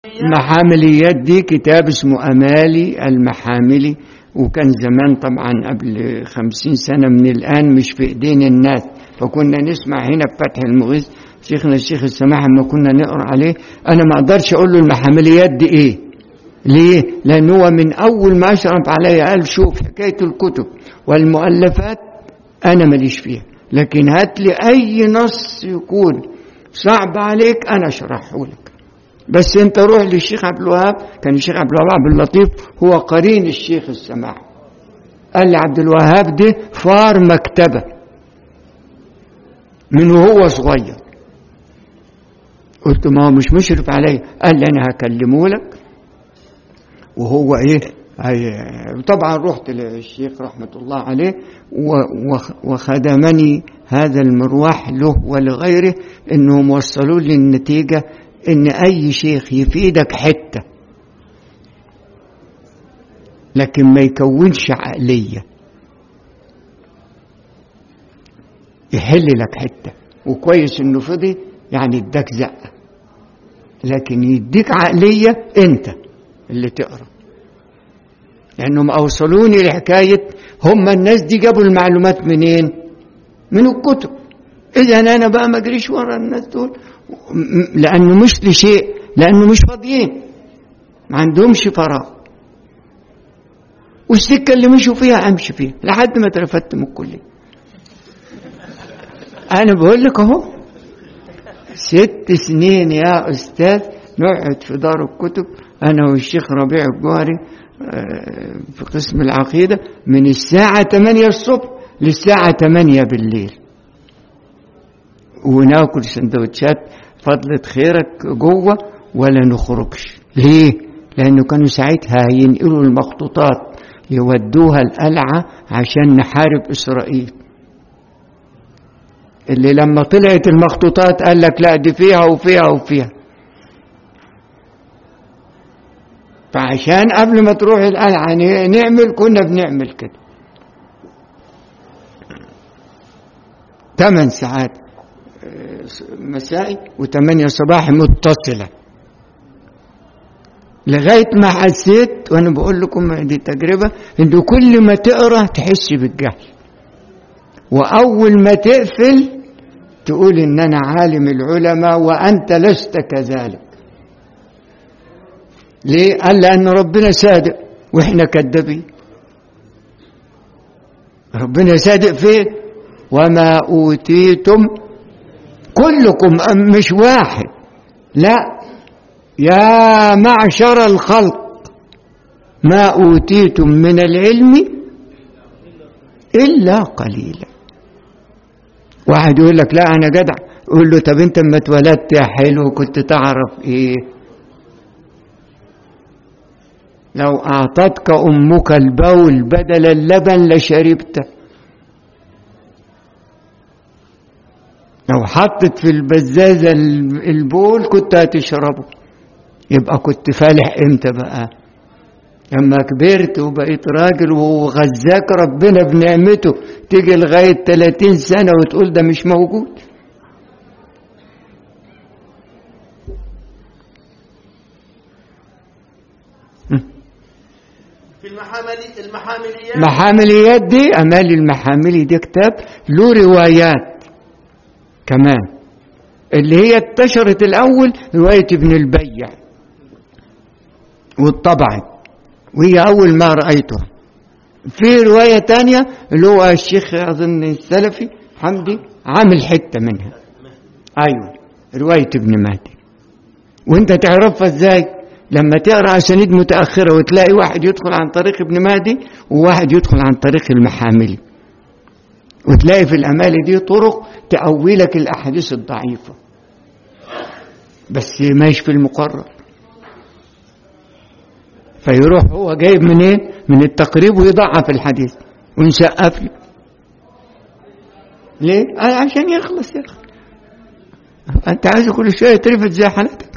المحامليات دي كتاب اسمه أمالي المحاملي وكان زمان طبعا قبل خمسين سنة من الآن مش في إيدين الناس فكنا نسمع هنا في فتح المغيث شيخنا الشيخ السماح لما كنا نقرا عليه أنا ما أقدرش أقول له المحامليات دي إيه ليه؟ لأن هو من أول ما أشرف علي قال شوف حكاية الكتب والمؤلفات أنا ماليش فيها لكن هات لي أي نص يكون صعب عليك أنا أشرحه لك بس أنت روح للشيخ عبد الوهاب كان الشيخ عبد الوهاب عبد اللطيف هو قرين الشيخ السماح قال لي عبد الوهاب ده فار مكتبة من وهو صغير قلت ما هو مش مشرف علي قال لي أنا هكلمه لك وهو ايه هي- طبعا رحت للشيخ رحمة الله عليه و- وخ- وخدمني هذا المروح له ولغيره انهم وصلوا لي النتيجة ان اي شيخ يفيدك حتة لكن ما يكونش عقلية يحل لك حتة وكويس انه فضي يعني اداك زقة لكن يديك عقلية انت اللي تقرا لانهم اوصلوني لحكايه هم الناس دي جابوا المعلومات منين من الكتب اذا انا بقى ما اجريش ورا الناس دول م- لانه مش لشيء لانه مش فاضيين ما عندهمش فراغ والسكه اللي مشوا فيها امشي فيها لحد ما اترفدت من الكليه انا بقول لك اهو ست سنين يا أستاذ نقعد في دار الكتب أنا والشيخ ربيع الجوهري آه، في قسم العقيدة من الساعة 8 الصبح للساعة 8 بالليل وناكل سندوتشات فضلة خيرك جوه ولا نخرجش ليه؟ لأنه كانوا ساعتها ينقلوا المخطوطات يودوها القلعة عشان نحارب إسرائيل اللي لما طلعت المخطوطات قال لك لا دي فيها وفيها وفيها فعشان قبل ما تروح القلعة ن- نعمل كنا بنعمل كده ثمان ساعات آه، مسائي وثمانية صباحي متصلة لغاية ما حسيت وأنا بقول لكم دي تجربة إنه كل ما تقرأ تحس بالجهل وأول ما تقفل تقول إن أنا عالم العلماء وأنت لست كذلك ليه؟ قال لأن ربنا صادق وإحنا كذابين ربنا صادق فين؟ وما أوتيتم كلكم أم مش واحد لا يا معشر الخلق ما أوتيتم من العلم إلا قليلا واحد يقول لك لا أنا جدع قول له طب أنت لما اتولدت يا حلو كنت تعرف إيه لو أعطتك أمك البول بدل اللبن لشربته لو حطت في البزازة البول كنت هتشربه يبقى كنت فالح امتى بقى لما كبرت وبقيت راجل وغزاك ربنا بنعمته تيجي لغاية 30 سنة وتقول ده مش موجود في المحامل المحامليات محامليات دي أمال المحاملي دي كتاب له روايات كمان اللي هي انتشرت الأول رواية ابن البيع واتطبعت وهي أول ما رأيتها في رواية تانية اللي هو الشيخ أظن السلفي حمدي عامل حتة منها أيوة رواية ابن مهدي وانت تعرفها ازاي لما تقرا اسانيد متاخره وتلاقي واحد يدخل عن طريق ابن مهدي وواحد يدخل عن طريق المحاملي وتلاقي في الامالي دي طرق تأولك الاحاديث الضعيفه بس ماشي في المقرر فيروح هو جايب منين من التقريب ويضعف الحديث ونسقف له ليه؟ آه عشان يخلص يا اخي انت عايز كل شويه ترفد زي حالتك